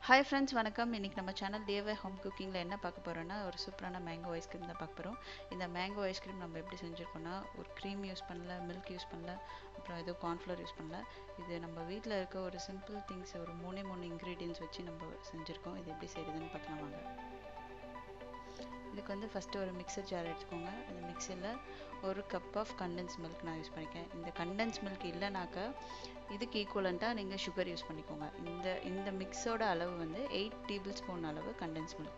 hi friends வணக்கம் இன்றைக்கி நம்ம சேனல் டிஏவே ஹோம் குக்கிங்கில் என்ன பார்க்க போகிறோன்னா ஒரு சூப்பரான மேங்கோ ஐஸ்கிரீம் தான் பார்க்க போகிறோம் இந்த மேங்கோ ஐஸ்கிரீம் நம்ம எப்படி செஞ்சுருக்கோம்னா ஒரு க்ரீம் யூஸ் பண்ணல மில்க் யூஸ் பண்ணல அப்புறம் எதுவும் கார்ன்ஃப்ளவர் யூஸ் பண்ணல இது நம்ம வீட்டில் இருக்க ஒரு சிம்பிள் திங்ஸ் ஒரு மூணே மூணு இன்க்ரீடியன்ஸ் வச்சு நம்ம செஞ்சுருக்கோம் இது எப்படி செய்யுதுன்னு பார்க்கலாம் வாங்க இதுக்கு வந்து ஃபஸ்ட்டு ஒரு மிக்சர் ஜார் எடுத்துக்கோங்க அந்த மிக்சியில் ஒரு கப் ஆஃப் கண்டென்ஸ் மில்க் நான் யூஸ் பண்ணிக்கேன் இந்த கண்டென்ஸ் மில்க் இல்லைனாக்கா இதுக்கு ஈக்குவலண்ட்டாக நீங்கள் சுகர் யூஸ் பண்ணிக்கோங்க இந்த இந்த மிக்ஸோட அளவு வந்து எயிட் டேபிள் ஸ்பூன் அளவு கண்டென்ஸ் மில்க்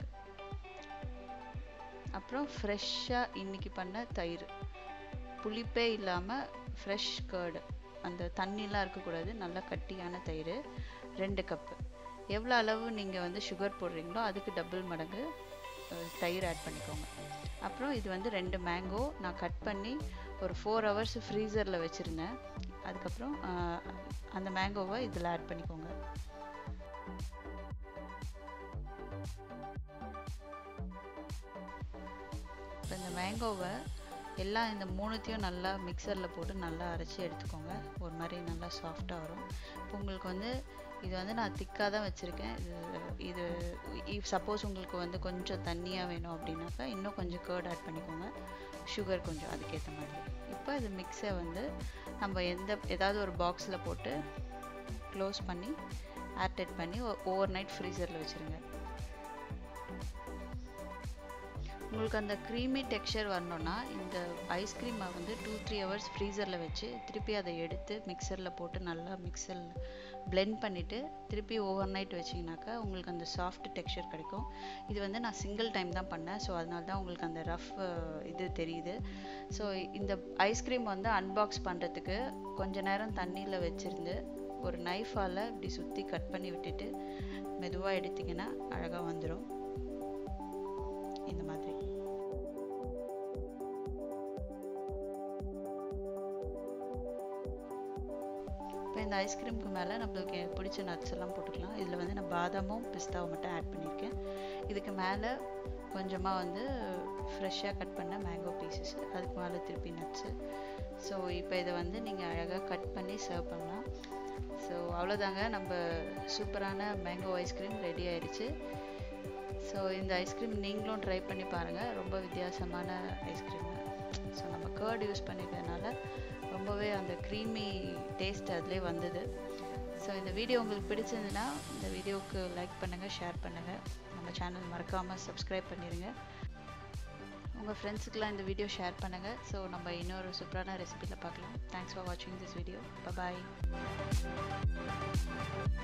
அப்புறம் ஃப்ரெஷ்ஷாக இன்றைக்கி பண்ண தயிர் புளிப்பே இல்லாமல் ஃப்ரெஷ் கேர்டு அந்த தண்ணிலாம் இருக்கக்கூடாது நல்லா கட்டியான தயிர் ரெண்டு கப்பு எவ்வளோ அளவு நீங்கள் வந்து சுகர் போடுறீங்களோ அதுக்கு டபுள் மடங்கு தயிர் ஆட் பண்ணிக்கோங்க அப்புறம் இது வந்து ரெண்டு மேங்கோ நான் கட் பண்ணி ஒரு ஃபோர் ஹவர்ஸ் ஃப்ரீசரில் வச்சுருந்தேன் அதுக்கப்புறம் அந்த மேங்கோவை இதில் ஆட் பண்ணிக்கோங்க இப்போ இந்த மேங்கோவை எல்லாம் இந்த மூணுத்தையும் நல்லா மிக்சரில் போட்டு நல்லா அரைச்சி எடுத்துக்கோங்க ஒரு மாதிரி நல்லா சாஃப்டாக வரும் இப்போ உங்களுக்கு வந்து இது வந்து நான் திக்காக தான் வச்சுருக்கேன் இது இது சப்போஸ் உங்களுக்கு வந்து கொஞ்சம் தண்ணியாக வேணும் அப்படின்னாக்கா இன்னும் கொஞ்சம் கேர்ட் ஆட் பண்ணிக்கோங்க சுகர் கொஞ்சம் அதுக்கேற்ற மாதிரி இப்போ இது மிக்ஸை வந்து நம்ம எந்த ஏதாவது ஒரு பாக்ஸில் போட்டு க்ளோஸ் பண்ணி ஏர்டைட் பண்ணி ஓவர் நைட் ஃப்ரீசரில் வச்சுருங்க உங்களுக்கு அந்த க்ரீமி டெக்ஸ்சர் வரணுன்னா இந்த ஐஸ்கிரீமை வந்து டூ த்ரீ ஹவர்ஸ் ஃப்ரீசரில் வச்சு திருப்பி அதை எடுத்து மிக்சரில் போட்டு நல்லா மிக்சர் பிளெண்ட் பண்ணிவிட்டு திருப்பி ஓவர் நைட் வச்சிங்கனாக்கா உங்களுக்கு அந்த சாஃப்ட் டெக்ஸ்சர் கிடைக்கும் இது வந்து நான் சிங்கிள் டைம் தான் பண்ணேன் ஸோ அதனால தான் உங்களுக்கு அந்த ரஃப் இது தெரியுது ஸோ இந்த ஐஸ்கிரீம் வந்து அன்பாக்ஸ் பண்ணுறதுக்கு கொஞ்ச நேரம் தண்ணியில் வச்சுருந்து ஒரு நைஃபால் இப்படி சுற்றி கட் பண்ணி விட்டுட்டு மெதுவாக எடுத்திங்கன்னா அழகாக வந்துடும் இந்த மாதிரி இப்போ இந்த ஐஸ்கிரீமுக்கு மேலே நம்மளுக்கு பிடிச்ச நட்ஸ் எல்லாம் போட்டுக்கலாம் இதில் வந்து நான் பாதாமும் பிஸ்தாவும் மட்டும் ஆட் பண்ணியிருக்கேன் இதுக்கு மேலே கொஞ்சமாக வந்து ஃப்ரெஷ்ஷாக கட் பண்ண மேங்கோ பீசஸ் அதுக்கு மேலே திருப்பி நட்ஸு ஸோ இப்போ இதை வந்து நீங்கள் அழகாக கட் பண்ணி சர்வ் பண்ணலாம் ஸோ அவ்வளோதாங்க நம்ம சூப்பரான மேங்கோ ஐஸ்கிரீம் ரெடி ஆயிடுச்சு ஸோ இந்த ஐஸ்கிரீம் நீங்களும் ட்ரை பண்ணி பாருங்கள் ரொம்ப வித்தியாசமான ஐஸ்கிரீம் ஸோ நம்ம கேர்டு யூஸ் பண்ணிக்கிறதுனால ரொம்பவே அந்த க்ரீமி டேஸ்ட் அதிலே வந்தது ஸோ இந்த வீடியோ உங்களுக்கு பிடிச்சிருந்துன்னா இந்த வீடியோவுக்கு லைக் பண்ணுங்கள் ஷேர் பண்ணுங்கள் நம்ம சேனல் மறக்காமல் சப்ஸ்கிரைப் பண்ணிடுங்க உங்கள் ஃப்ரெண்ட்ஸுக்கெலாம் இந்த வீடியோ ஷேர் பண்ணுங்கள் ஸோ நம்ம இன்னொரு சூப்பரான ரெசிபியில் பார்க்கலாம் தேங்க்ஸ் ஃபார் வாட்சிங் திஸ் வீடியோ பாய்